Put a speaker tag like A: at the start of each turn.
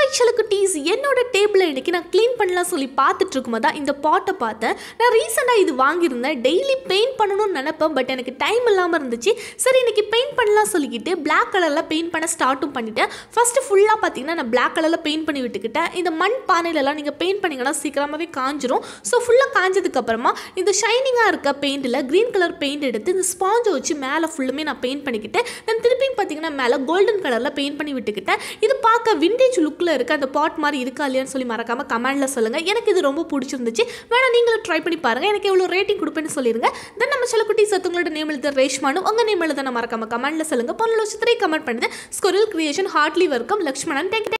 A: hi குட்டீஸ் என்னோட டேபிளை இன்னைக்கு நான் க்ளீன் பண்ணலாம் சொல்லி பார்த்துட்டு இருக்கும்போது தான் இந்த பாட்டை பார்த்தேன் நான் ரீசெண்டாக இது வாங்கியிருந்தேன் டெய்லி பெயிண்ட் பண்ணணும்னு நினைப்பேன் பட் எனக்கு டைம் இல்லாமல் இருந்துச்சு சரி இன்னைக்கு பெயிண்ட் பண்ணலாம் சொல்லிக்கிட்டு பிளாக் கலரில் பெயிண்ட் பண்ண ஸ்டார்ட்டும் பண்ணிட்டேன் ஃபஸ்ட்டு ஃபுல்லாக பார்த்தீங்கன்னா நான் பிளாக் கலரில் பெயிண்ட் பண்ணி விட்டுக்கிட்டேன் இந்த மண் பானையிலலாம் நீங்கள் பெயிண்ட் பண்ணிங்கன்னா சீக்கிரமாகவே காஞ்சிரும் ஸோ ஃபுல்லாக காஞ்சதுக்கப்புறமா இந்த ஷைனிங்காக இருக்க பெயிண்டில் க்ரீன் கலர் பெயிண்ட் எடுத்து இந்த ஸ்பாஞ்சை வச்சு மேலே ஃபுல்லுமே நான் பெயிண்ட் பண்ணிக்கிட்டு நான் திருப்பியும் பார்த்தீங்கன்னா மேலே கோல்டன் கலரில் பெயிண்ட் பண்ணி விட்டுக்கிட்டேன் இது பார்க்க விண்டேஜ் லுக்கில் இருக்க அந்த பாட் மாதிரி இருக்கா இல்லையான்னு சொல்லி மறக்காமல் கமெண்டில் சொல்லுங்கள் எனக்கு இது ரொம்ப பிடிச்சிருந்துச்சு வேணா நீங்களும் ட்ரை பண்ணி பாருங்கள் எனக்கு எவ்வளோ ரேட்டிங் கொடுப்பேன்னு சொல்லிடுங்க தென் நம்ம சில குட்டி சத்துங்களோட நேம் எழுத ரேஷ்மானு உங்கள் நேம் எழுத நான் மறக்காமல் கமெண்டில் சொல்லுங்கள் பொருள் வச்சு த்ரீ கமெண்ட் பண்ணுது squirrel creation hardly welcome Lakshmanan thank